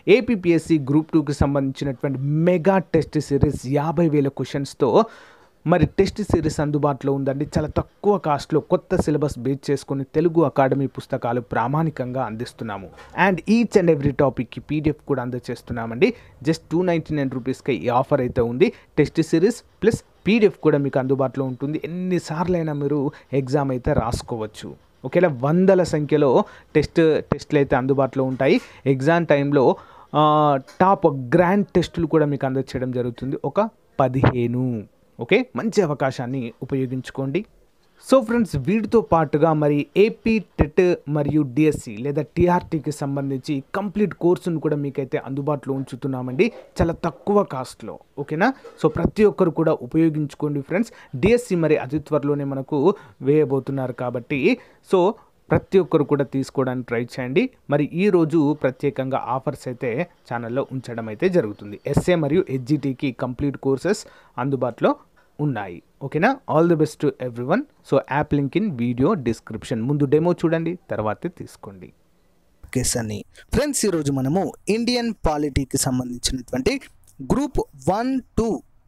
APPSC group టూకి సంబంధించినటువంటి mega test series యాభై వేల క్వశ్చన్స్తో మరి టెస్ట్ సిరీస్ అందుబాటులో ఉందండి చాలా తక్కువ కాస్ట్లో కొత్త సిలబస్ బేస్ చేసుకొని తెలుగు అకాడమీ పుస్తకాలు ప్రామాణికంగా అందిస్తున్నాము అండ్ ఈచ్ అండ్ ఎవ్రీ టాపిక్కి పీడిఎఫ్ కూడా అందజేస్తున్నామండి జస్ట్ టూ నైంటీ నైన్ రూపీస్కి ఈ ఆఫర్ అయితే ఉంది టెస్ట్ సిరీస్ ప్లస్ పీడిఎఫ్ కూడా మీకు అందుబాటులో ఉంటుంది ఎన్నిసార్లైనా మీరు ఎగ్జామ్ అయితే రాసుకోవచ్చు ఒకేలా వందల సంఖ్యలో టెస్ట్ టెస్ట్లు అయితే అందుబాటులో ఉంటాయి ఎగ్జామ్ టైంలో ఆ, టాప్ గ్రాండ్ టెస్టులు కూడా మీకు అందచేయడం జరుగుతుంది ఒక పదిహేను ఓకే మంచి అవకాశాన్ని ఉపయోగించుకోండి సో ఫ్రెండ్స్ వీటితో పాటుగా మరి ఏపీ టెట్ మరియు డిఎస్సి లేదా టీఆర్టీకి సంబంధించి కంప్లీట్ కోర్సును కూడా మీకైతే అందుబాటులో ఉంచుతున్నామండి చాలా తక్కువ కాస్ట్లో ఓకేనా సో ప్రతి ఒక్కరు కూడా ఉపయోగించుకోండి ఫ్రెండ్స్ డిఎస్సి మరి అతి త్వరలోనే మనకు వేయబోతున్నారు కాబట్టి సో ప్రతి ఒక్కరు కూడా తీసుకోవడానికి ట్రై చేయండి మరి ఈ రోజు ప్రత్యేకంగా ఆఫర్స్ అయితే ఛానల్లో ఉంచడం అయితే జరుగుతుంది ఎస్ఏ మరియు హెచ్జిటికి కంప్లీట్ కోర్సెస్ అందుబాటులో ఉన్నాయి ఓకేనా all the best to every one so app link in video description ముందు డెమో చూడండి తర్వాతే తీసుకోండి కేస్ అని ఫ్రెండ్స్ ఈరోజు మనము ఇండియన్ పాలిటీకి సంబంధించినటువంటి గ్రూప్ వన్ టూ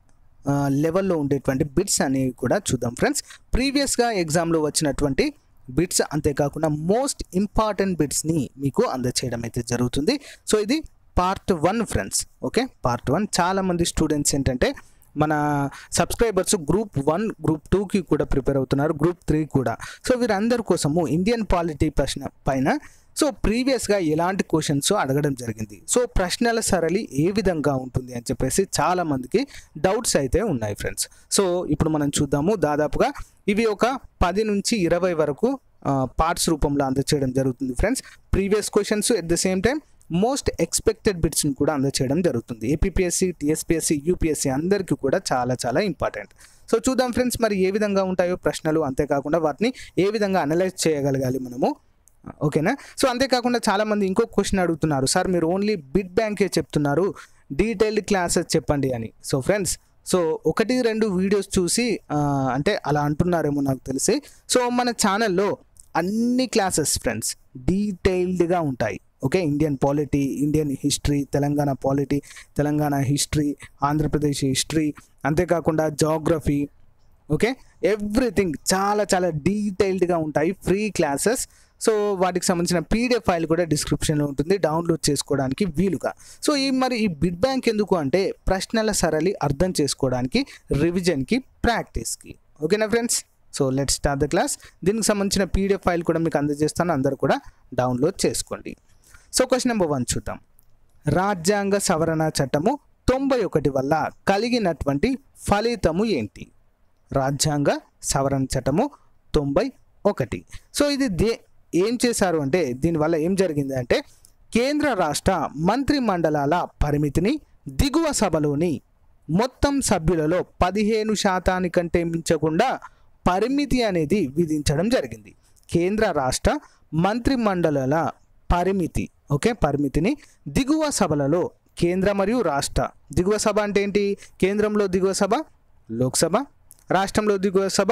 లెవెల్లో ఉండేటువంటి బిట్స్ అనేవి కూడా చూద్దాం ఫ్రెండ్స్ ప్రీవియస్గా ఎగ్జామ్లో వచ్చినటువంటి బిట్స్ అంతేకాకుండా మోస్ట్ ఇంపార్టెంట్ బిట్స్ని మీకు అందచేయడం అయితే జరుగుతుంది సో ఇది part one friends okay part one చాలామంది స్టూడెంట్స్ ఏంటంటే మన సబ్స్క్రైబర్స్ గ్రూప్ వన్ గ్రూప్ టూకి కూడా ప్రిపేర్ అవుతున్నారు గ్రూప్ త్రీ కూడా సో వీరందరి కోసము ఇండియన్ పాలిటీ ప్రశ్న పైన సో ప్రీవియస్గా ఎలాంటి క్వశ్చన్స్ అడగడం జరిగింది సో ప్రశ్నల సరళి ఏ విధంగా ఉంటుంది అని చెప్పేసి చాలా మందికి డౌట్స్ అయితే ఉన్నాయి ఫ్రెండ్స్ సో ఇప్పుడు మనం చూద్దాము దాదాపుగా ఇవి ఒక పది నుంచి ఇరవై వరకు పార్ట్స్ రూపంలో అందచేయడం జరుగుతుంది friends previous questions at the same time most expected బిట్స్ని కూడా అందచేయడం జరుగుతుంది ఏపీఎస్సి టీఎస్పీఎస్సి యూపీఎస్సి అందరికీ కూడా చాలా చాలా ఇంపార్టెంట్ సో చూద్దాం ఫ్రెండ్స్ మరి ఏ విధంగా ఉంటాయో ప్రశ్నలు అంతేకాకుండా వాటిని ఏ విధంగా అనలైజ్ చేయగలగాలి మనము ఓకేనా సో అంతేకాకుండా చాలామంది ఇంకో క్వశ్చన్ అడుగుతున్నారు సార్ మీరు ఓన్లీ బిడ్ బ్యాంకే చెప్తున్నారు డీటెయిల్డ్ క్లాసెస్ చెప్పండి అని సో ఫ్రెండ్స్ సో ఒకటి రెండు వీడియోస్ చూసి ఆ, అంటే అలా అంటున్నారేమో నాకు తెలిసి సో మన ఛానల్లో అన్ని క్లాసెస్ ఫ్రెండ్స్ డీటెయిల్డ్గా ఉంటాయి okay Indian polity Indian history Telangana polity Telangana history Andhra Pradesh history అంతేకాకుండా జాగ్రఫీ ఓకే ఎవ్రీథింగ్ చాలా చాలా డీటెయిల్డ్గా ఉంటాయి ఫ్రీ క్లాసెస్ సో వాటికి సంబంధించిన పీడిఎఫ్ ఫైల్ కూడా డిస్క్రిప్షన్లో ఉంటుంది డౌన్లోడ్ చేసుకోవడానికి వీలుగా సో ఈ మరి ఈ బిడ్ బ్యాంక్ ఎందుకు అంటే ప్రశ్నల సరళి అర్థం చేసుకోవడానికి రివిజన్కి ప్రాక్టీస్కి ఓకేనా friends so let start the class దీనికి సంబంధించిన పీడిఎఫ్ ఫైల్ కూడా మీకు అందజేస్తాను అందరూ కూడా డౌన్లోడ్ చేసుకోండి సో క్వశ్చన్ నెంబర్ వన్ చూద్దాం రాజ్యాంగ సవరణ చట్టము తొంభై ఒకటి వల్ల కలిగినటువంటి ఫలితము ఏంటి రాజ్యాంగ సవరణ చట్టము తొంభై ఒకటి సో ఇది దే ఏం చేశారు అంటే దీనివల్ల ఏం జరిగింది అంటే కేంద్ర రాష్ట్ర మంత్రి మండలాల పరిమితిని దిగువ సభలోని మొత్తం సభ్యులలో పదిహేను శాతానికంటే మించకుండా పరిమితి అనేది విధించడం జరిగింది కేంద్ర రాష్ట్ర మంత్రి మండలాల పరిమితి ఓకే పరిమితిని దిగువ సభలలో కేంద్ర మరియు రాష్ట్ర దిగువ సభ అంటే ఏంటి కేంద్రంలో దిగువ సభ లోక్సభ రాష్ట్రంలో దిగువ సభ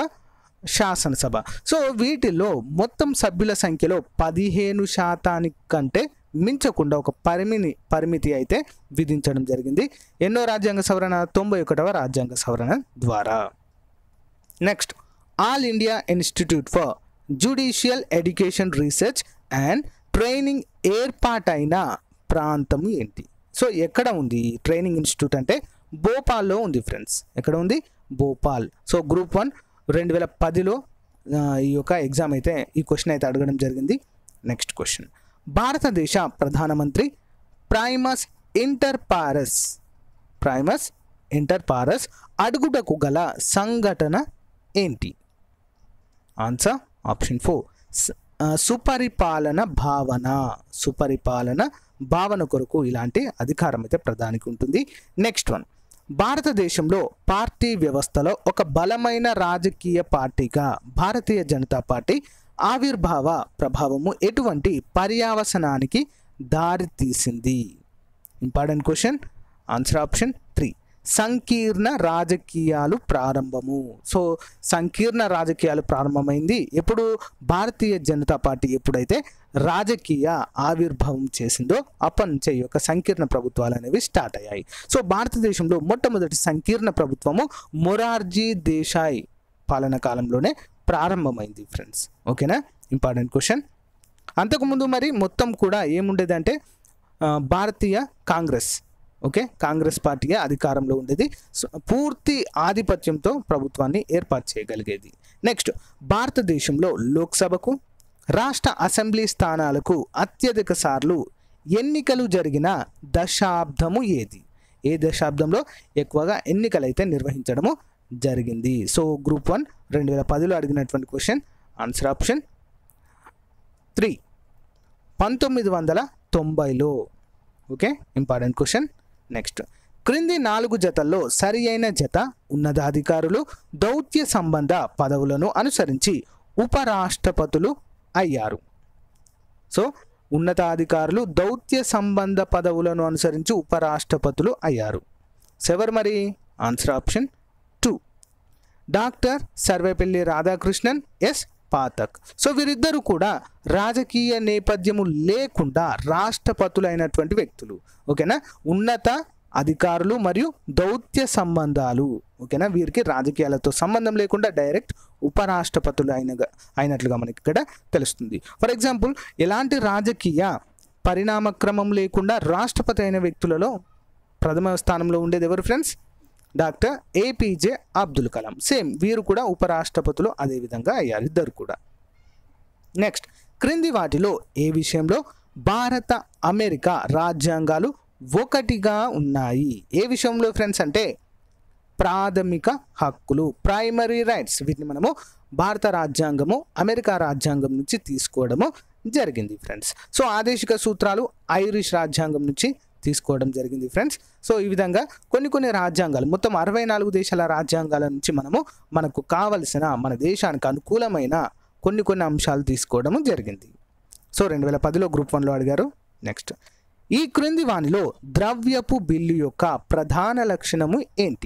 శాసనసభ సో వీటిలో మొత్తం సభ్యుల సంఖ్యలో పదిహేను శాతానికి కంటే మించకుండా ఒక పరిమిని పరిమితి అయితే విధించడం జరిగింది ఎన్నో రాజ్యాంగ సవరణ తొంభై ఒకటవ రాజ్యాంగ సవరణ ద్వారా next all India institute for judicial education research and training ఏర్పాటైన ప్రాంతం ఏంటి సో ఎక్కడ ఉంది ఈ ట్రైనింగ్ ఇన్స్టిట్యూట్ అంటే భోపాల్లో ఉంది ఫ్రెండ్స్ ఎక్కడ ఉంది భోపాల్ సో గ్రూప్ వన్ రెండు వేల పదిలో ఈ యొక్క ఎగ్జామ్ అయితే ఈ క్వశ్చన్ అయితే అడగడం జరిగింది నెక్స్ట్ క్వశ్చన్ భారతదేశ ప్రధానమంత్రి primus inter pares primus inter pares అడుగుటకు గల సంఘటన ఏంటి ఆన్సర్ ఆప్షన్ ఫోర్ సుపరిపాలన భావన సుపరిపాలన భావన కొరకు ఇలాంటి అధికారం అయితే ప్రధానికి ఉంటుంది నెక్స్ట్ వన్ భారతదేశంలో పార్టీ వ్యవస్థలో ఒక బలమైన రాజకీయ పార్టీగా భారతీయ జనతా పార్టీ ఆవిర్భావ ప్రభావము ఎటువంటి పర్యావసనానికి దారి తీసింది important question answer option three సంకీర్ణ రాజకీయాలు ప్రారంభము సో సంకీర్ణ రాజకీయాలు ప్రారంభమైంది ఎప్పుడు భారతీయ జనతా పార్టీ ఎప్పుడైతే రాజకీయ ఆవిర్భావం చేసిందో అప్పటి నుంచే ఈ యొక్క సంకీర్ణ ప్రభుత్వాలు అనేవి స్టార్ట్ అయ్యాయి సో భారతదేశంలో మొట్టమొదటి సంకీర్ణ ప్రభుత్వము మొరార్జీ దేశాయ్ పాలన కాలంలోనే ప్రారంభమైంది ఫ్రెండ్స్ ఓకేనా ఇంపార్టెంట్ క్వశ్చన్ అంతకుముందు మరి మొత్తం కూడా ఏముండేదంటే ఆ, భారతీయ కాంగ్రెస్ ఓకే కాంగ్రెస్ పార్టీయే అధికారంలో ఉండేది సో, పూర్తి ఆధిపత్యంతో ప్రభుత్వాన్ని ఏర్పాటు చేయగలిగేది నెక్స్ట్ భారతదేశంలో లోక్సభకు రాష్ట్ర అసెంబ్లీ స్థానాలకు అత్యధిక సార్లు ఎన్నికలు జరిగిన దశాబ్దము ఏది ఏ దశాబ్దంలో ఎక్కువగా ఎన్నికలు అయితే నిర్వహించడము జరిగింది సో గ్రూప్ వన్ రెండు వేల పదిలో అడిగినటువంటి క్వశ్చన్ ఆన్సర్ ఆప్షన్ త్రీ పంతొమ్మిది వందల తొంభైలో ఓకే ఇంపార్టెంట్ క్వశ్చన్ నెక్స్ట్ క్రింది నాలుగు జతల్లో సరి అయిన జత ఉన్నతాధికారులు దౌత్య సంబంధ పదవులను అనుసరించి ఉపరాష్ట్రపతులు అయ్యారు సో ఉన్నతాధికారులు దౌత్య సంబంధ పదవులను అనుసరించి ఉపరాష్ట్రపతులు అయ్యారు సెవర్ మరి answer option two doctor Sarvepalli Radhakrishnan S Pathak so వీరిద్దరూ కూడా రాజకీయ నేపథ్యము లేకుండా రాష్ట్రపతులైనటువంటి వ్యక్తులు ఓకేనా ఉన్నత అధికారులు మరియు దౌత్య సంబంధాలు ఓకేనా వీరికి రాజకీయాలతో సంబంధం లేకుండా డైరెక్ట్ ఉపరాష్ట్రపతులు అయిన అయినట్లుగా మనకి ఇక్కడ తెలుస్తుంది ఫర్ ఎగ్జాంపుల్ ఎలాంటి రాజకీయ పరిణామ క్రమం లేకుండా రాష్ట్రపతి అయిన వ్యక్తులలో ప్రథమ స్థానంలో ఉండేది ఎవరు friends doctor A P J Abdul Kalam same వీరు కూడా ఉపరాష్ట్రపతులు అదే విధంగా అయ్యారు ఇద్దరు కూడా నెక్స్ట్ క్రింది వాటిలో ఏ విషయంలో భారత అమెరికా రాజ్యాంగాలు ఒకటిగా ఉన్నాయి ఏ విషయంలో ఫ్రెండ్స్ అంటే ప్రాథమిక హక్కులు ప్రైమరీ రైట్స్ వీటిని మనము భారత రాజ్యాంగము అమెరికా రాజ్యాంగం నుంచి తీసుకోవడము జరిగింది ఫ్రెండ్స్ సో ఆదేశిక సూత్రాలు ఐరిష్ రాజ్యాంగం నుంచి తీసుకోవడం జరిగింది ఫ్రెండ్స్ సో ఈ విధంగా కొన్ని కొన్ని రాజ్యాంగాలు మొత్తం అరవై నాలుగు దేశాల రాజ్యాంగాల నుంచి మనము మనకు కావలసిన మన దేశానికి అనుకూలమైన కొన్ని కొన్ని అంశాలు తీసుకోవడం జరిగింది సో రెండు వేల పదిలో గ్రూప్ వన్లో అడిగారు నెక్స్ట్ ఈ క్రింది వానిలో ద్రవ్యపు బిల్లు యొక్క ప్రధాన లక్షణము ఏంటి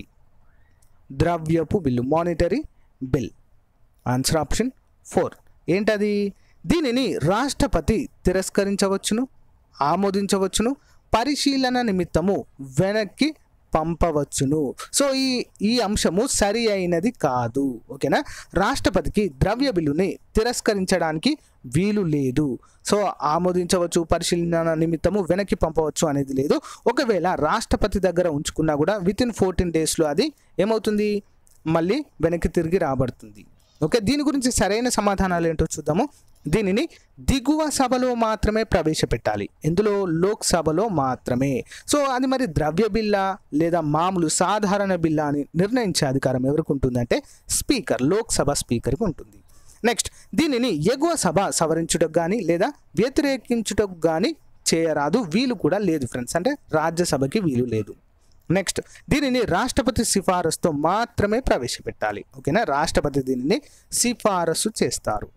ద్రవ్యపు bill monetary bill answer option four ఏంటది దీనిని రాష్ట్రపతి తిరస్కరించవచ్చును ఆమోదించవచ్చును పరిశీలన నిమిత్తము వెనక్కి పంపవచ్చును సో ఈ ఈ అంశము సరి అయినది కాదు ఓకేనా రాష్ట్రపతికి ద్రవ్య బిల్లుని తిరస్కరించడానికి వీలు లేదు సో ఆమోదించవచ్చు పరిశీలన నిమిత్తము వెనక్కి పంపవచ్చు అనేది లేదు ఒకవేళ రాష్ట్రపతి దగ్గర ఉంచుకున్నా కూడా విత్ ఇన్ ఫోర్టీన్ డేస్లో అది ఏమవుతుంది మళ్ళీ వెనక్కి తిరిగి రాబడుతుంది ఓకే దీని గురించి సరైన సమాధానాలు ఏంటో చూద్దాము దీనిని దిగువ సభలో మాత్రమే ప్రవేశపెట్టాలి ఎందులో లోక్సభలో మాత్రమే సో అది మరి ద్రవ్య బిల్లా లేదా మామూలు సాధారణ బిల్లా అని నిర్ణయించే అధికారం ఎవరికి ఉంటుందంటే స్పీకర్ లోక్సభ స్పీకర్కి ఉంటుంది నెక్స్ట్ దీనిని ఎగువ సభ సవరించుటకు కానీ లేదా వ్యతిరేకించుటకు కానీ చేయరాదు వీలు కూడా లేదు ఫ్రెండ్స్ అంటే రాజ్యసభకి వీలు లేదు నెక్స్ట్ దీనిని రాష్ట్రపతి సిఫారసుతో మాత్రమే ప్రవేశపెట్టాలి ఓకేనా రాష్ట్రపతి దీనిని సిఫారసు చేస్తారు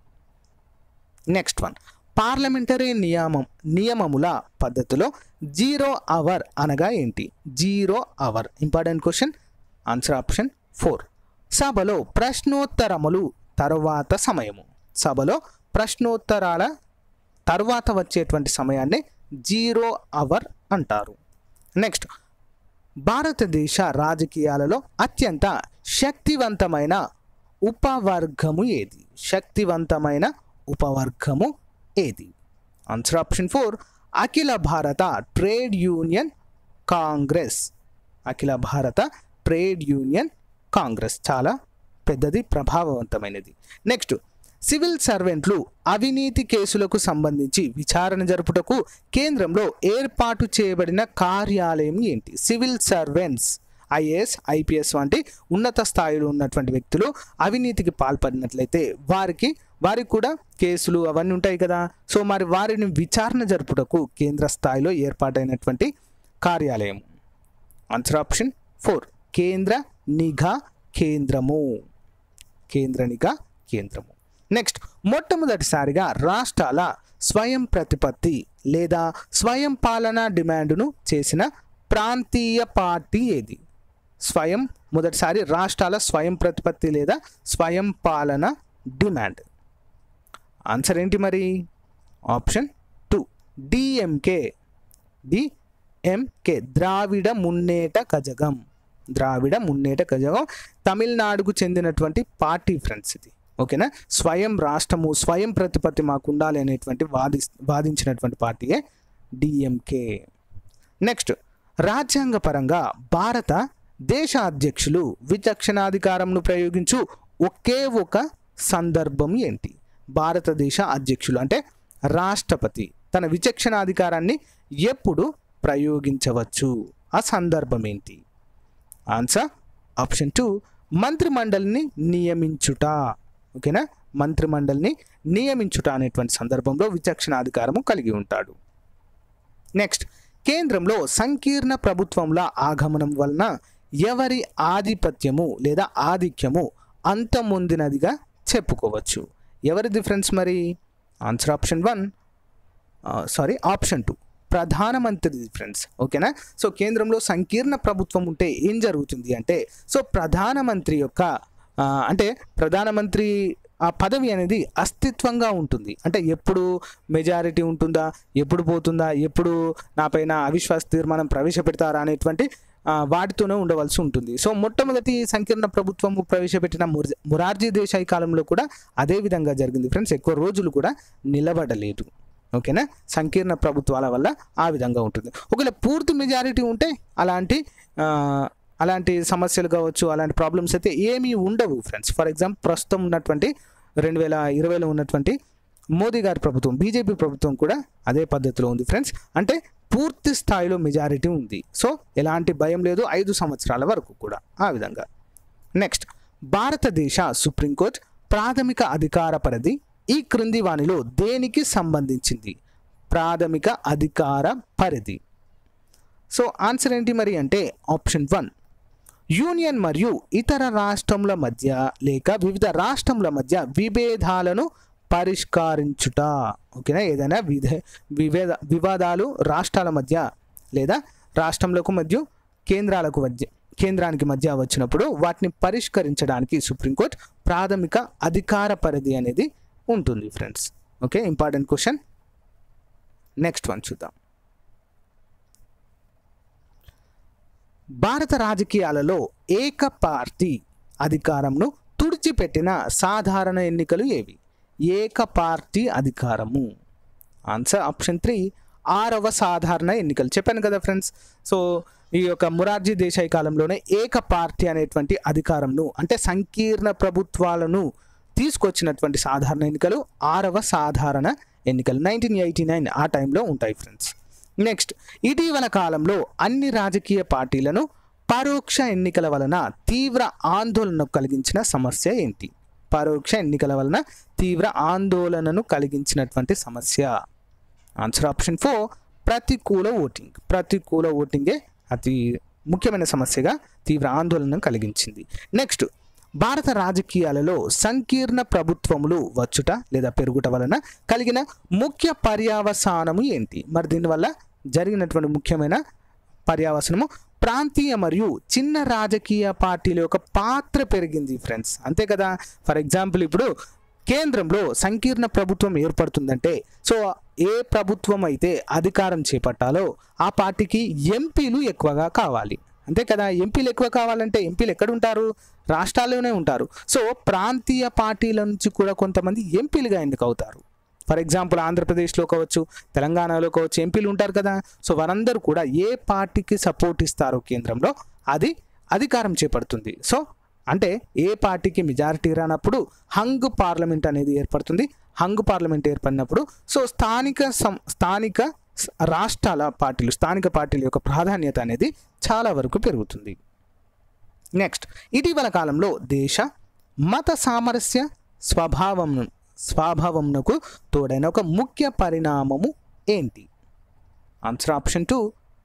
నెక్స్ట్ వన్ పార్లమెంటరీ నియమం నియమముల పద్ధతిలో జీరో అవర్ అనగా ఏంటి zero hour important question answer option four సభలో ప్రశ్నోత్తరములు తర్వాత సమయము సభలో ప్రశ్నోత్తరాల తర్వాత వచ్చేటువంటి సమయాన్ని జీరో అవర్ అంటారు నెక్స్ట్ భారతదేశ రాజకీయాలలో అత్యంత శక్తివంతమైన ఉపవర్గము ఏది శక్తివంతమైన ఉపవర్గము ఏది ఆన్సర్ ఆప్షన్ ఫోర్ అఖిల భారత ట్రేడ్ యూనియన్ కాంగ్రెస్ అఖిల భారత ట్రేడ్ యూనియన్ కాంగ్రెస్ చాలా పెద్దది ప్రభావవంతమైనది నెక్స్ట్ సివిల్ సర్వెంట్లు అవినీతి కేసులకు సంబంధించి విచారణ జరుపుటకు కేంద్రంలో ఏర్పాటు చేయబడిన కార్యాలయం ఏంటి సివిల్ సర్వెంట్స్ ఐఏఎస్ ఐపీఎస్ వంటి ఉన్నత స్థాయిలో ఉన్నటువంటి వ్యక్తులు అవినీతికి పాల్పడినట్లయితే వారికి వారికి కూడా కేసులు అవన్నీ ఉంటాయి కదా సో మరి వారిని విచారణ జరుపుటకు కేంద్ర స్థాయిలో ఏర్పాటైనటువంటి కార్యాలయం ఆన్సర్ ఆప్షన్ ఫోర్ కేంద్ర నిఘా కేంద్రము కేంద్ర నిఘా కేంద్రము నెక్స్ట్ మొట్టమొదటిసారిగా రాష్ట్రాల స్వయం ప్రతిపత్తి లేదా స్వయం పాలన డిమాండ్ను చేసిన ప్రాంతీయ పార్టీ ఏది స్వయం మొదటిసారి రాష్ట్రాల స్వయం ప్రతిపత్తి లేదా స్వయం పాలన డిమాండ్ ఆన్సర్ ఏంటి మరి option two D M K D M K Dravida Munnetra Kazhagam Dravida Munnetra Kazhagam తమిళనాడుకు చెందినటువంటి పార్టీ ఫ్రెండ్స్ ఇది ఓకేనా స్వయం రాష్ట్రము స్వయం ప్రతిపత్తి మాకు ఉండాలి అనేటువంటి వాది వాదించినటువంటి పార్టీయే డిఎంకే నెక్స్ట్ రాజ్యాంగపరంగా భారత దేశ అధ్యక్షులు విచక్షణాధికారంను ప్రయోగించు ఒకే ఒక సందర్భం ఏంటి భారతదేశ అధ్యక్షులు అంటే రాష్ట్రపతి తన విచక్షణాధికారాన్ని ఎప్పుడు ప్రయోగించవచ్చు ఆ సందర్భం ఏంటి ఆన్సర్ ఆప్షన్ టూ మంత్రిమండలిని నియమించుట ఓకేనా మంత్రిమండలిని నియమించుట అనేటువంటి సందర్భంలో విచక్షణాధికారము కలిగి ఉంటాడు నెక్స్ట్ కేంద్రంలో సంకీర్ణ ప్రభుత్వంల ఆగమనం వలన ఎవరి ఆధిపత్యము లేదా ఆధిక్యము అంతమొందినదిగా చెప్పుకోవచ్చు ఎవరి డిఫరెన్స్ మరి answer option one sorry option two ప్రధానమంత్రి డిఫరెన్స్ ఓకేనా సో కేంద్రంలో సంకీర్ణ ప్రభుత్వం ఉంటే ఏం జరుగుతుంది అంటే సో ప్రధానమంత్రి యొక్క ఆ, అంటే ప్రధానమంత్రి ఆ పదవి అనేది అస్తిత్వంగా ఉంటుంది అంటే ఎప్పుడు మెజారిటీ ఉంటుందా ఎప్పుడు పోతుందా ఎప్పుడు నాపైన అవిశ్వాస తీర్మానం ప్రవేశపెడతారా అనేటువంటి ఆ, వాటితోనే ఉండవలసి ఉంటుంది సో మొట్టమొదటి సంకీర్ణ ప్రభుత్వం ప్రవేశపెట్టిన ముర్ మురార్జీ దేశాయి కాలంలో కూడా అదే విధంగా జరిగింది ఫ్రెండ్స్ ఎక్కువ రోజులు కూడా నిలబడలేదు ఓకేనా సంకీర్ణ ప్రభుత్వాల వల్ల ఆ విధంగా ఉంటుంది ఒకవేళ పూర్తి మెజారిటీ ఉంటే అలాంటి ఆ, అలాంటి సమస్యలు కావచ్చు అలాంటి ప్రాబ్లమ్స్ అయితే ఏమీ ఉండవు ఫ్రెండ్స్ ఫర్ ఎగ్జాంపుల్ ప్రస్తుతం ఉన్నటువంటి రెండు వేల ఇరవైలో ఉన్నటువంటి మోదీ గారి ప్రభుత్వం బీజేపీ ప్రభుత్వం కూడా అదే పద్ధతిలో ఉంది ఫ్రెండ్స్ అంటే పూర్తి స్థాయిలో మెజారిటీ ఉంది సో ఎలాంటి భయం లేదు ఐదు సంవత్సరాల వరకు కూడా ఆ విధంగా నెక్స్ట్ భారతదేశ సుప్రీంకోర్టు ప్రాథమిక అధికార పరిధి ఈ క్రింది వానిలో దేనికి సంబంధించింది ప్రాథమిక అధికార పరిధి సో ఆన్సర్ ఏంటి మరి అంటే ఆప్షన్ వన్ యూనియన్ మరియు ఇతర రాష్ట్రముల మధ్య లేక వివిధ రాష్ట్రముల మధ్య విభేదాలను పరిష్కరించుట ఓకేనా ఏదైనా విధే విభేద వివాదాలు రాష్ట్రాల మధ్య లేదా రాష్ట్రములకు మధ్య కేంద్రాలకు మధ్య కేంద్రానికి మధ్య వచ్చినప్పుడు వాటిని పరిష్కరించడానికి సుప్రీంకోర్టు ప్రాథమిక అధికార పరిధి అనేది ఉంటుంది friends okay important question next one చూద్దాం భారత రాజకీయాలలో ఏక పార్టీ అధికారంను తుడిచిపెట్టిన సాధారణ ఎన్నికలు ఏవి ఏక పార్టీ అధికారము ఆన్సర్ ఆప్షన్ త్రీ ఆరవ సాధారణ ఎన్నికలు చెప్పాను కదా ఫ్రెండ్స్ సో ఈ యొక్క మురార్జీ దేశాయి కాలంలోనే ఏక పార్టీ అనేటువంటి అధికారంను అంటే సంకీర్ణ ప్రభుత్వాలను తీసుకొచ్చినటువంటి సాధారణ ఎన్నికలు ఆరవ సాధారణ ఎన్నికలు నైన్టీన్ ఎయిటీ నైన్ ఆ టైంలో ఉంటాయి ఫ్రెండ్స్ నెక్స్ట్ ఇటీవల కాలంలో అన్ని రాజకీయ పార్టీలను పరోక్ష ఎన్నికల వలన తీవ్ర ఆందోళన కలిగించిన సమస్య ఏంటి పరోక్ష ఎన్నికల వలన తీవ్ర ఆందోళనను కలిగించినటువంటి సమస్య ఆన్సర్ ఆప్షన్ ఫోర్ ప్రతికూల ఓటింగ్ ప్రతికూల ఓటింగే అతి ముఖ్యమైన సమస్యగా తీవ్ర ఆందోళన కలిగించింది నెక్స్ట్ భారత రాజకీయాలలో సంకీర్ణ ప్రభుత్వములు వచ్చుట లేదా పెరుగుట వలన కలిగిన ముఖ్య పర్యావసానము ఏంటి మరి దీనివల్ల జరిగినటువంటి ముఖ్యమైన పర్యావసనము ప్రాంతీయ మరియు చిన్న రాజకీయ పార్టీల యొక్క పాత్ర పెరిగింది ఫ్రెండ్స్ అంతే కదా ఫర్ ఎగ్జాంపుల్ ఇప్పుడు కేంద్రంలో సంకీర్ణ ప్రభుత్వం ఏర్పడుతుందంటే సో ఏ ప్రభుత్వం అయితే అధికారం చేపట్టాలో ఆ పార్టీకి ఎంపీలు ఎక్కువగా కావాలి అంతే కదా ఎంపీలు ఎక్కువ కావాలంటే ఎంపీలు ఎక్కడ ఉంటారు రాష్ట్రాల్లోనే ఉంటారు సో ప్రాంతీయ పార్టీల నుంచి కూడా కొంతమంది ఎంపీలుగా ఎన్నిక అవుతారు ఫర్ ఎగ్జాంపుల్ ఆంధ్రప్రదేశ్లో కావచ్చు తెలంగాణలో కావచ్చు ఎంపీలు ఉంటారు కదా సో వారందరూ కూడా ఏ పార్టీకి సపోర్ట్ ఇస్తారో కేంద్రంలో అది అధికారం చేపడుతుంది సో అంటే ఏ పార్టీకి మెజారిటీ రానప్పుడు హంగ్ పార్లమెంట్ అనేది ఏర్పడుతుంది హంగ్ పార్లమెంట్ ఏర్పడినప్పుడు సో స్థానిక సం స్థానిక స- రాష్ట్రాల పార్టీలు స్థానిక పార్టీల యొక్క ప్రాధాన్యత అనేది చాలా వరకు పెరుగుతుంది నెక్స్ట్ ఇటీవల కాలంలో దేశ మత సామరస్య స్వభావం స్వభావంకు తోడైన ఒక ముఖ్య పరిణామము ఏంటి answer option two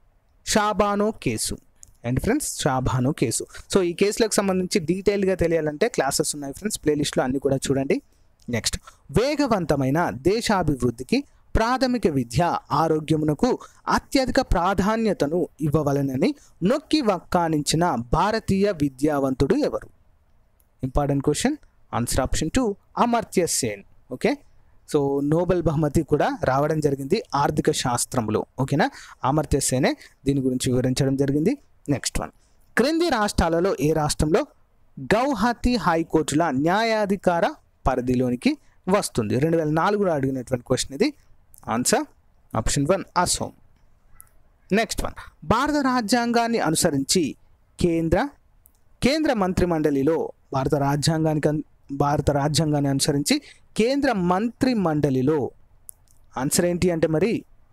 Shah Bano case and friends Shah Bano case so ఈ కేసులకు సంబంధించి డీటెయిల్గా తెలియాలంటే క్లాసెస్ ఉన్నాయి ఫ్రెండ్స్ ప్లేలిస్ట్లో అన్ని కూడా చూడండి నెక్స్ట్ వేగవంతమైన దేశాభివృద్ధికి ప్రాథమిక విద్య ఆరోగ్యమునకు అత్యధిక ప్రాధాన్యతను ఇవ్వవలనని నొక్కి వక్కానించిన భారతీయ విద్యావంతుడు ఎవరు important question answer option two Amartya Sen okay so Nobel బహుమతి కూడా రావడం జరిగింది ఆర్థిక శాస్త్రంలో ఓకేనా అమర్త్య సేనే దీని గురించి వివరించడం జరిగింది నెక్స్ట్ వన్ క్రింది రాష్ట్రాలలో ఏ రాష్ట్రంలో గౌహతి హైకోర్టుల న్యాయాధికార పరిధిలోనికి వస్తుంది రెండు వేల నాలుగులో అడిగినటువంటి క్వశ్చన్ ఇది answer option one Assam next one భారత రాజ్యాంగాన్ని అనుసరించి కేంద్ర కేంద్ర మంత్రి మండలిలో భారత రాజ్యాంగానికి అన్- భారత రాజ్యాంగాన్ని అనుసరించి కేంద్ర మంత్రి మండలిలో ఆన్సర్ ఏంటి అంటే మరి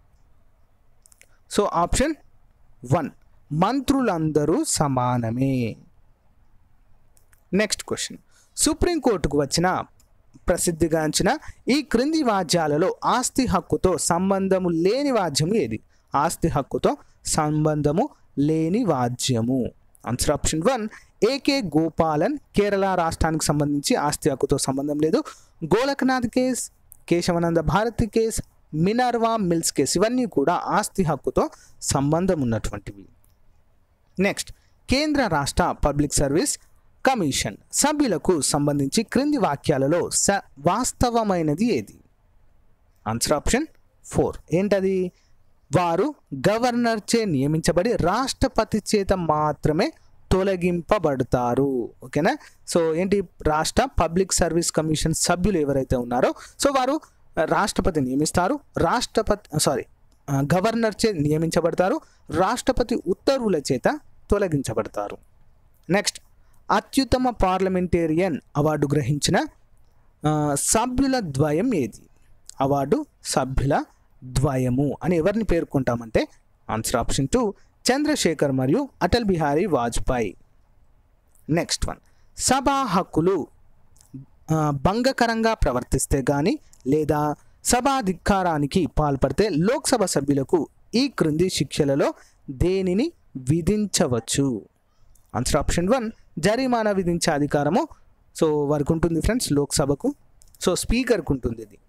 సో ఆప్షన్ వన్ మంత్రులందరూ సమానమే నెక్స్ట్ క్వశ్చన్ సుప్రీంకోర్టుకు వచ్చిన ప్రసిద్ధిగాంచిన ఈ క్రింది వాద్యాలలో ఆస్తి హక్కుతో సంబంధము లేని వాద్యం ఏది ఆస్తి హక్కుతో సంబంధము లేని వాద్యము answer option one A K Gopalan Kerala రాష్ట్రానికి సంబంధించి ఆస్తి హక్కుతో సంబంధం లేదు Golaknath case Keshavananda Bharati case Minerva Mills case ఇవన్నీ కూడా ఆస్తి హక్కుతో సంబంధం ఉన్నటువంటివి నెక్స్ట్ కేంద్ర రాష్ట్ర పబ్లిక్ సర్వీస్ కమిషన్ సభ్యులకు సంబంధించి క్రింది వాక్యాలలో స వాస్తవమైనది ఏది ఆన్సర్ ఆప్షన్ ఫోర్ ఏంటది వారు గవర్నర్చే నియమించబడి రాష్ట్రపతి చేత మాత్రమే తొలగింపబడతారు ఓకేనా సో ఏంటి రాష్ట్ర పబ్లిక్ సర్వీస్ కమిషన్ సభ్యులు ఎవరైతే ఉన్నారో సో వారు రాష్ట్రపతి నియమిస్తారు రాష్ట్రపతి సారీ గవర్నర్ చే నియమించబడతారు రాష్ట్రపతి ఉత్తర్వుల చేత తొలగించబడతారు నెక్స్ట్ అత్యుత్తమ పార్లమెంటేరియన్ అవార్డు గ్రహించిన ఆ, సభ్యుల ద్వయం ఏది అవార్డు సభ్యుల ద్వయము అని ఎవరిని పేర్కొంటామంటే ఆన్సర్ ఆప్షన్ టూ చంద్రశేఖర్ మరియు అటల్ బిహారీ వాజ్పేయి నెక్స్ట్ వన్ సభా హక్కులు ఆ, భంగకరంగా ప్రవర్తిస్తే కానీ లేదా సభాధిక్కారానికి పాల్పడితే లోక్సభ సభ్యులకు ఈ క్రింది శిక్షలలో దేనిని విధించవచ్చు ఆన్సర్ ఆప్షన్ వన్ జరిమానా విధించే అధికారము సో వారికి ఉంటుంది ఫ్రెండ్స్ లోక్సభకు సో స్పీకర్కి ఉంటుంది ఇది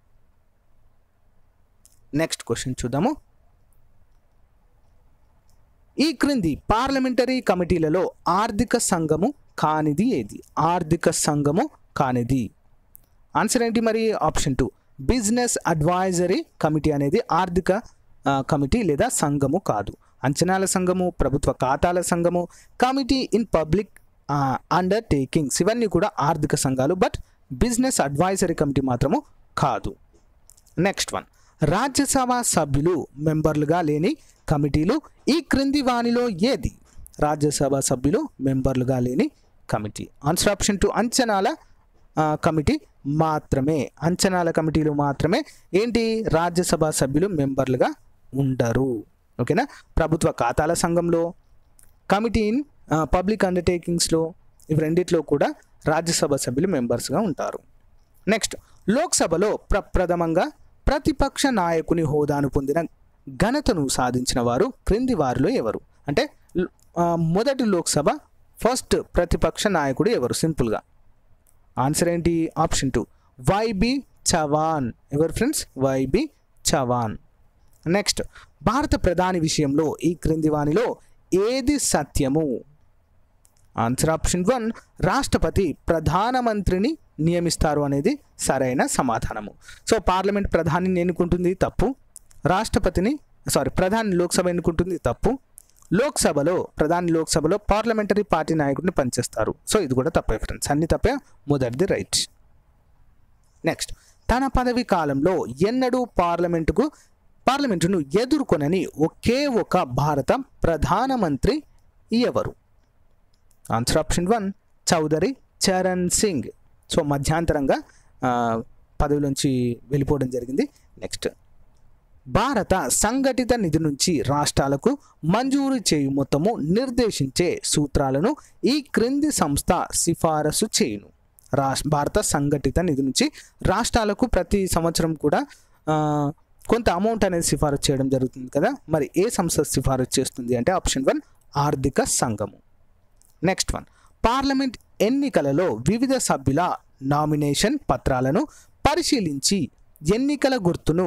నెక్స్ట్ క్వశ్చన్ చూద్దాము ఈ క్రింది పార్లమెంటరీ కమిటీలలో ఆర్థిక సంఘము కానిది ఏది ఆర్థిక సంఘము కానిది ఆన్సర్ ఏంటి మరి option two business advisory committee అనేది ఆర్థిక ఆ, కమిటీ లేదా సంఘము కాదు అంచనాల సంఘము ప్రభుత్వ ఖాతాల సంఘము కమిటీ ఇన్ పబ్లిక్ అండర్టేకింగ్స్ ఇవన్నీ కూడా ఆర్థిక సంఘాలు బట్ బిజినెస్ అడ్వైజరీ కమిటీ మాత్రము కాదు నెక్స్ట్ వన్ రాజ్యసభ సభ్యులు మెంబర్లుగా లేని కమిటీలు ఈ క్రింది వానిలో ఏది రాజ్యసభ సభ్యులు మెంబర్లుగా లేని కమిటీ ఆన్సర్ ఆప్షన్ టూ అంచనాల ఆ, కమిటీ మాత్రమే అంచనాల కమిటీలు మాత్రమే ఏంటి రాజ్యసభ సభ్యులు మెంబర్లుగా ఉండరు ఓకేనా ప్రభుత్వ ఖాతాల సంఘంలో కమిటీ ఇన్ పబ్లిక్ అండర్టేకింగ్స్లో ఇవి రెండిట్లో కూడా రాజ్యసభ సభ్యులు మెంబర్స్గా ఉంటారు నెక్స్ట్ లోక్సభలో ప్రప్రథమంగా ప్రతిపక్ష నాయకుని హోదాను పొందిన ఘనతను సాధించిన వారు క్రింది వారిలో ఎవరు అంటే ల్- ఆ, మొదటి లోక్సభ ఫస్ట్ ప్రతిపక్ష నాయకుడు ఎవరు సింపుల్గా ఆన్సర్ ఏంటి ఆప్షన్ టూ వైబి చవాన్ ఎవరు ఫ్రెండ్స్ వైబి చవాన్ నెక్స్ట్ భారత ప్రధాని విషయంలో ఈ క్రింది వానిలో ఏది సత్యము ఆన్సర్ ఆప్షన్ వన్ రాష్ట్రపతి ప్రధానమంత్రిని నియమిస్తారు అనేది సరైన సమాధానము సో పార్లమెంట్ ప్రధానిని ఎన్నుకుంటుంది తప్పు రాష్ట్రపతిని సారీ ప్రధాని లోక్సభ ఎన్నుకుంటుంది తప్పు లోక్సభలో ప్రధాని లోక్సభలో పార్లమెంటరీ పార్టీ నాయకుడిని పనిచేస్తారు సో ఇది కూడా తప్పే ఫ్రెండ్స్ అన్ని తప్పే మొదటిది రైట్ నెక్స్ట్ తన పదవి కాలంలో ఎన్నడూ పార్లమెంటుకు పార్లమెంటును ఎదుర్కొనని ఒకే ఒక భారత ప్రధానమంత్రి ఎవరు answer option one Chaudhary Charan Singh so మధ్యాంతరంగా ఆ, పదవిలోంచి వెళ్ళిపోవడం జరిగింది నెక్స్ట్ భారత సంఘటిత నిధి నుంచి రాష్ట్రాలకు మంజూరు చేయు మొత్తము నిర్దేశించే సూత్రాలను ఈ క్రింది సంస్థ సిఫారసు చేయును రాష్ భారత సంఘటిత నిధి నుంచి రాష్ట్రాలకు ప్రతి సంవత్సరం కూడా ఆ, కొంత అమౌంట్ అనేది సిఫారసు చేయడం జరుగుతుంది కదా మరి ఏ సంస్థ సిఫారసు చేస్తుంది అంటే ఆప్షన్ వన్ ఆర్థిక సంఘము నెక్స్ట్ వన్ పార్లమెంట్ ఎన్నికలలో వివిధ సభ్యుల నామినేషన్ పత్రాలను పరిశీలించి ఎన్నికల గుర్తును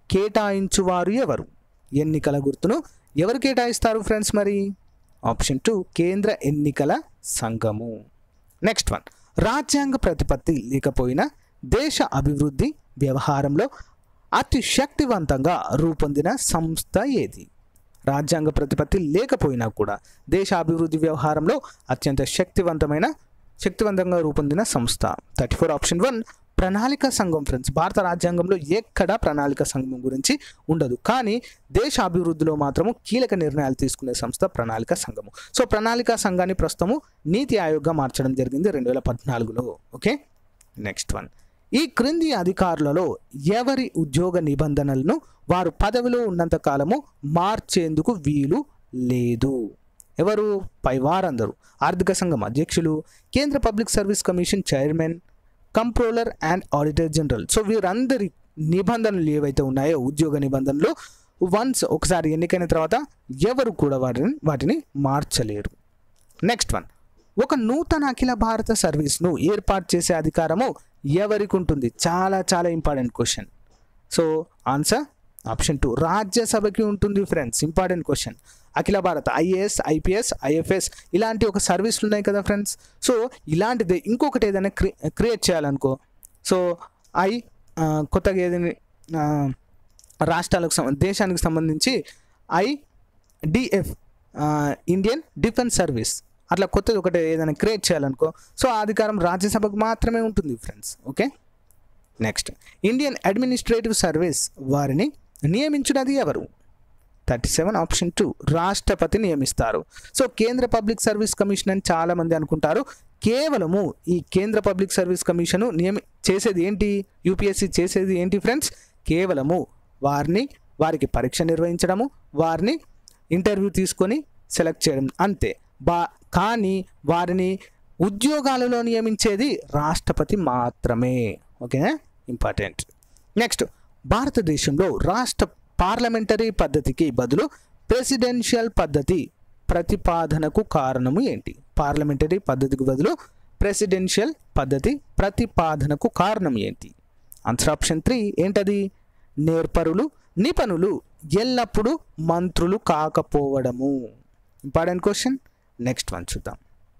కేటాయించువారు ఎవరు ఎన్నికల గుర్తును ఎవరు కేటాయిస్తారు ఫ్రెండ్స్ మరి ఆప్షన్ టూ కేంద్ర ఎన్నికల సంఘము నెక్స్ట్ వన్ రాజ్యాంగ ప్రతిపత్తి లేకపోయినా దేశ అభివృద్ధి వ్యవహారంలో అతి శక్తివంతంగా రూపొందిన సంస్థ ఏది రాజ్యాంగ ప్రతిపత్తి లేకపోయినా కూడా దేశ అభివృద్ధి వ్యవహారంలో అత్యంత శక్తివంతమైన శక్తివంతంగా రూపొందిన సంస్థ థర్టీ ఫోర్ ఆప్షన్ వన్ ప్రణాళిక సంఘం ఫ్రెండ్స్ భారత రాజ్యాంగంలో ఎక్కడా ప్రణాళిక సంఘం గురించి ఉండదు కానీ దేశ అభివృద్ధిలో మాత్రము కీలక నిర్ణయాలు తీసుకునే సంస్థ ప్రణాళిక సంఘము సో ప్రణాళిక సంఘాన్ని ప్రస్తుతము నీతి ఆయోగ్గా మార్చడం జరిగింది రెండు వేల పద్నాలుగులో ఓకే నెక్స్ట్ వన్ ఈ క్రింది అధికారులలో ఎవరి ఉద్యోగ నిబంధనలను వారు పదవిలో ఉన్నంత కాలము మార్చేందుకు వీలు లేదు ఎవరు పైవారందరూ ఆర్థిక సంఘం అధ్యక్షులు కేంద్ర public service commission chairman controller and auditor general so వీరందరి నిబంధనలు ఏవైతే ఉన్నాయో ఉద్యోగ నిబంధనలు వన్స్ ఒకసారి ఎన్నికైన తర్వాత ఎవరు కూడా వాటిని వాటిని మార్చలేరు నెక్స్ట్ వన్ ఒక నూతన అఖిల భారత సర్వీస్ను ఏర్పాటు చేసే అధికారము ఎవరికి ఉంటుంది చాలా చాలా important question so answer option two రాజ్యసభకి ఉంటుంది ఫ్రెండ్స్ ఇంపార్టెంట్ క్వశ్చన్ అఖిల భారత ఐఏఎస్ ఐపీఎస్ ఐఎఫ్ఎస్ ఇలాంటి ఒక సర్వీసులు ఉన్నాయి కదా ఫ్రెండ్స్ సో ఇలాంటిది ఇంకొకటి ఏదైనా క్రి క్రియేట్ చేయాలనుకో సో ఐ ఆ, కొత్తగా ఏదైనా ఆ, రాష్ట్రాలకు సం- దేశానికి సంబంధించి I D F Indian defence service అట్లా కొత్తది ఒకటి ఏదైనా క్రియేట్ చేయాలనుకో సో ఆ అధికారం రాజ్యసభకు మాత్రమే ఉంటుంది friends okay next Indian administrative service వారిని నియమించినది ఎవరు థర్టీ సెవెన్ ఆప్షన్ టూ రాష్ట్రపతి నియమిస్తారు సో కేంద్ర పబ్లిక్ సర్వీస్ కమిషన్ అని చాలామంది అనుకుంటారు కేవలము ఈ కేంద్ర పబ్లిక్ సర్వీస్ కమిషను నియమి చేసేది ఏంటి యూపీఎస్సీ చేసేది ఏంటి ఫ్రెండ్స్ కేవలము వారిని వారికి పరీక్ష నిర్వహించడము వారిని ఇంటర్వ్యూ తీసుకొని సెలెక్ట్ చేయడం అంతే బా కానీ వారిని ఉద్యోగాలలో నియమించేది రాష్ట్రపతి మాత్రమే ఓకేనా ఇంపార్టెంట్ నెక్స్ట్ భారతదేశంలో రాష్ట్ర పార్లమెంటరీ పద్ధతికి బదులు ప్రెసిడెన్షియల్ పద్ధతి ప్రతిపాదనకు కారణము ఏంటి పార్లమెంటరీ పద్ధతికి బదులు ప్రెసిడెన్షియల్ పద్ధతి ప్రతిపాదనకు కారణం ఏంటి ఆన్సర్ ఆప్షన్ త్రీ ఏంటది నేర్పరులు నిపుణులు ఎల్లప్పుడూ మంత్రులు కాకపోవడము ఇంపార్టెంట్ క్వశ్చన్ నెక్స్ట్ వన్ చూద్దాం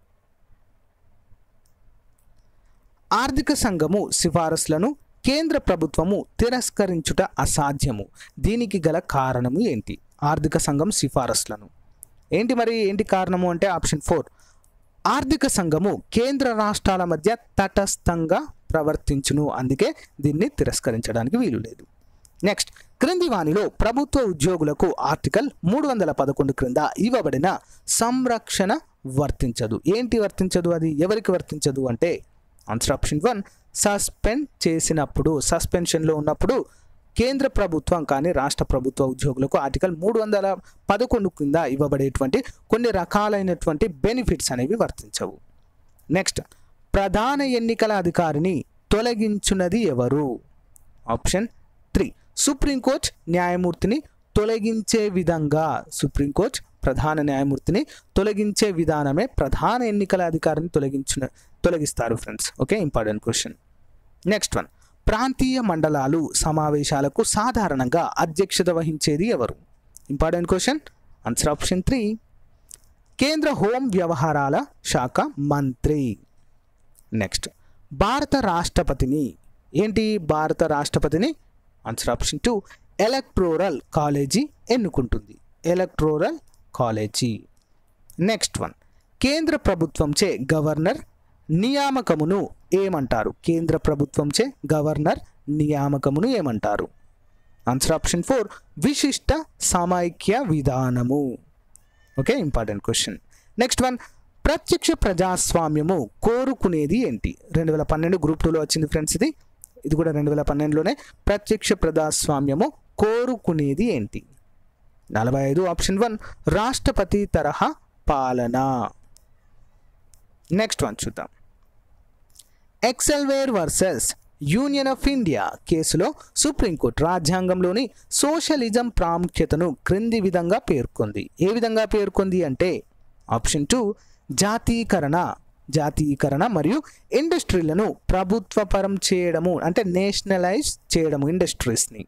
ఆర్థిక సంఘము సిఫారసులను కేంద్ర ప్రభుత్వము తిరస్కరించుట అసాధ్యము దీనికి గల కారణము ఏంటి ఆర్థిక సంఘం సిఫారసులను ఏంటి మరి ఏంటి కారణము అంటే ఆప్షన్ ఫోర్ ఆర్థిక సంఘము కేంద్ర రాష్ట్రాల మధ్య తటస్థంగా ప్రవర్తించును అందుకే దీన్ని తిరస్కరించడానికి వీలు లేదు నెక్స్ట్ క్రింది వానిలో ప్రభుత్వ ఉద్యోగులకు ఆర్టికల్ మూడు వందల పదకొండు క్రింద ఇవ్వబడిన సంరక్షణ వర్తించదు ఏంటి వర్తించదు అది ఎవరికి వర్తించదు అంటే ఆన్సర్ ఆప్షన్ వన్ సస్పెండ్ చేసినప్పుడు సస్పెన్షన్లో ఉన్నప్పుడు కేంద్ర ప్రభుత్వం కానీ రాష్ట్ర ప్రభుత్వ ఉద్యోగులకు ఆర్టికల్ మూడు వందల పదకొండు కింద ఇవ్వబడేటువంటి కొన్ని రకాలైనటువంటి బెనిఫిట్స్ అనేవి వర్తించవు నెక్స్ట్ ప్రధాన ఎన్నికల అధికారిని తొలగించున్నది ఎవరు ఆప్షన్ త్రీ సుప్రీంకోర్టు న్యాయమూర్తిని తొలగించే విధంగా సుప్రీంకోర్టు ప్రధాన న్యాయమూర్తిని తొలగించే విధానమే ప్రధాన ఎన్నికల అధికారిని తొలగించిన తొలగిస్తారు friends okay important question next one ప్రాంతీయ మండలాలు సమావేశాలకు సాధారణంగా అధ్యక్షత వహించేది ఎవరు important question answer option three కేంద్ర హోం వ్యవహారాల శాఖ మంత్రి నెక్స్ట్ భారత రాష్ట్రపతిని ఏంటి భారత రాష్ట్రపతిని answer option two electoral college ఎన్నుకుంటుంది ఎలక్ట్రోరల్ కాలేజీ నెక్స్ట్ వన్ కేంద్ర ప్రభుత్వంచే గవర్నర్ నియామకమును ఏమంటారు కేంద్ర ప్రభుత్వంచే గవర్నర్ నియామకమును ఏమంటారు ఆన్సర్ ఆప్షన్ ఫోర్ విశిష్ట సమైక్య విధానము okay important question next one ప్రత్యక్ష ప్రజాస్వామ్యము కోరుకునేది ఏంటి రెండు వేల పన్నెండు గ్రూప్ టూలో వచ్చింది ఫ్రెండ్స్ ఇది ఇది కూడా రెండు వేల పన్నెండులోనే ప్రత్యక్ష ప్రజాస్వామ్యము కోరుకునేది ఏంటి నలభై ఐదు ఆప్షన్ వన్ రాష్ట్రపతి తరహా పాలన నెక్స్ట్ వన్ చూద్దాం Excel Wear versus Union of India కేసులో సుప్రీంకోర్టు రాజ్యాంగంలోని సోషలిజం ప్రాముఖ్యతను క్రింది విధంగా పేర్కొంది ఏ విధంగా పేర్కొంది అంటే ఆప్షన్ టూ జాతీకరణ జాతీయకరణ మరియు ఇండస్ట్రీలను ప్రభుత్వపరం చేయడము అంటే నేషనలైజ్ చేయడము ఇండస్ట్రీస్ని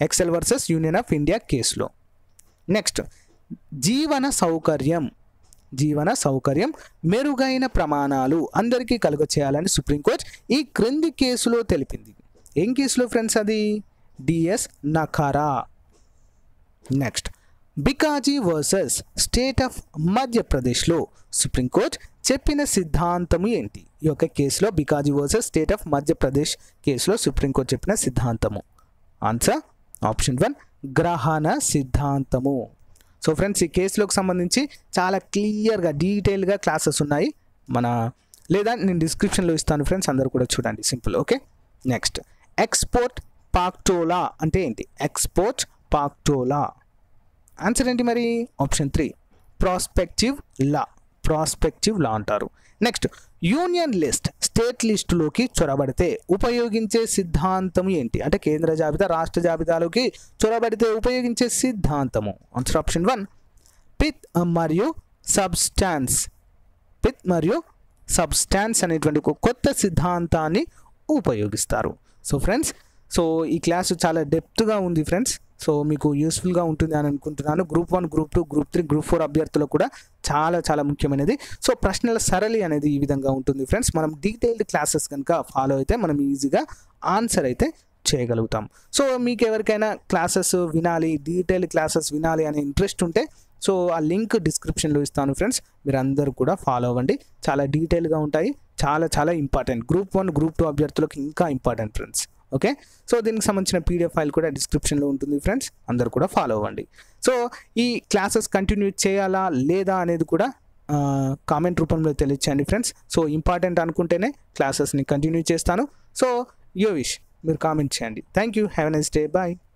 Excel versus Union of India కేసులో నెక్స్ట్ జీవన సౌకర్యం జీవన సౌకర్యం మెరుగైన ప్రమాణాలు అందరికీ కలుగ చేయాలని సుప్రీంకోర్టు ఈ క్రింది కేసులో తెలిపింది ఏం కేసులో ఫ్రెండ్స్ అది D S Nakara next Bikaji versus state of మధ్యప్రదేశ్లో సుప్రీంకోర్టు చెప్పిన సిద్ధాంతము ఏంటి ఈ యొక్క కేసులో Bikaji versus state of Madhya Pradesh కేసులో సుప్రీంకోర్టు చెప్పిన సిద్ధాంతము ఆన్సర్ ఆప్షన్ వన్ గ్రహణ సిద్ధాంతము సో ఫ్రెండ్స్ ఈ కేసులోకి సంబంధించి చాలా క్లియర్గా డీటెయిల్గా క్లాసెస్ ఉన్నాయి మన లేదా నేను డిస్క్రిప్షన్లో ఇస్తాను ఫ్రెండ్స్ అందరూ కూడా చూడండి simple okay next ex post facto law అంటే ఏంటి ఎక్స్పోర్ట్ పాక్టోలా ఆన్సర్ ఏంటి మరి option three prospective law prospective law అంటారు నెక్స్ట్ యూనియన్ లిస్ట్ స్టేట్ లిస్టులోకి చొరబడితే ఉపయోగించే సిద్ధాంతం ఏంటి అంటే కేంద్ర జాబితా రాష్ట్ర జాబితాలోకి చొరబడితే ఉపయోగించే సిద్ధాంతము ఆన్సర్ ఆప్షన్ వన్ పిత్ మరియు సబ్స్టాన్స్ పిత్ మరియు సబ్స్టాన్స్ అనేటువంటి ఒక కొత్త సిద్ధాంతాన్ని ఉపయోగిస్తారు సో ఫ్రెండ్స్ సో ఈ క్లాస్ చాలా డెప్త్గా ఉంది ఫ్రెండ్స్ సో మీకు యూస్ఫుల్గా ఉంటుంది అని అనుకుంటున్నాను group one group two group three group four అభ్యర్థులకు కూడా చాలా చాలా ముఖ్యమైనది సో ప్రశ్నల సరళి అనేది ఈ విధంగా ఉంటుంది ఫ్రెండ్స్ మనం డీటెయిల్డ్ క్లాసెస్ కనుక ఫాలో అయితే మనం ఈజీగా ఆన్సర్ అయితే చేయగలుగుతాం సో మీకు ఎవరికైనా క్లాసెస్ వినాలి డీటెయిల్డ్ క్లాసెస్ వినాలి అనే ఇంట్రెస్ట్ ఉంటే సో ఆ లింక్ డిస్క్రిప్షన్లో ఇస్తాను ఫ్రెండ్స్ మీరు అందరూ కూడా ఫాలో అవ్వండి చాలా డీటెయిల్గా ఉంటాయి చాలా చాలా important group one group two అభ్యర్థులకు ఇంకా ఇంపార్టెంట్ ఫ్రెండ్స్ ఓకే సో దీనికి సంబంధించిన పీడిఎఫ్ ఫైల్ కూడా డిస్క్రిప్షన్లో ఉంటుంది ఫ్రెండ్స్ అందరు కూడా ఫాలో అవ్వండి సో ఈ క్లాసెస్ కంటిన్యూ చేయాలా లేదా అనేది కూడా కామెంట్ రూపంలో తెలియచేయండి ఫ్రెండ్స్ సో ఇంపార్టెంట్ అనుకుంటేనే క్లాసెస్ని కంటిన్యూ చేస్తాను సో యో విష్ మీరు కామెంట్ చేయండి thank you have a nice day bye